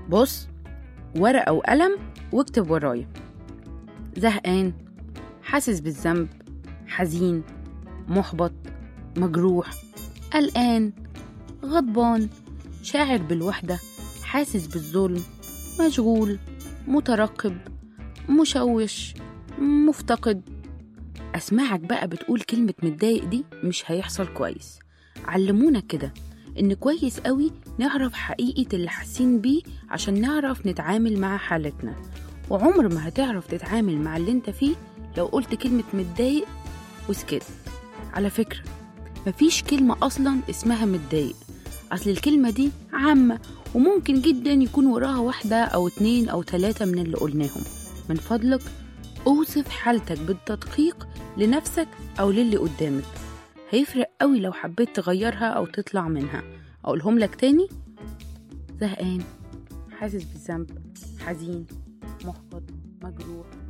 بص ورقة وقلم واكتب ورايا زهقان حاسس بالذنب حزين محبط مجروح قلقان غضبان شاعر بالوحدة حاسس بالظلم مشغول مترقب مشوش مفتقد أسمعك بقى بتقول كلمة متضايق دي مش هيحصل كويس علمونا كده إن كويس قوي نعرف حقيقة اللي حاسين بيه عشان نعرف نتعامل مع حالتنا وعمر ما هتعرف تتعامل مع اللي انت فيه لو قلت كلمة متضايق وسكت على فكرة مفيش كلمة أصلا اسمها متضايق أصل الكلمة دي عامة وممكن جدا يكون وراها واحدة أو اتنين أو تلاتة من اللي قلناهم من فضلك أوصف حالتك بالتدقيق لنفسك أو للي قدامك هيفرق قوي لو حبيت تغيرها أو تطلع منها أقولهم لك تاني زهقان حاسس بالذنب حزين محبط مجروح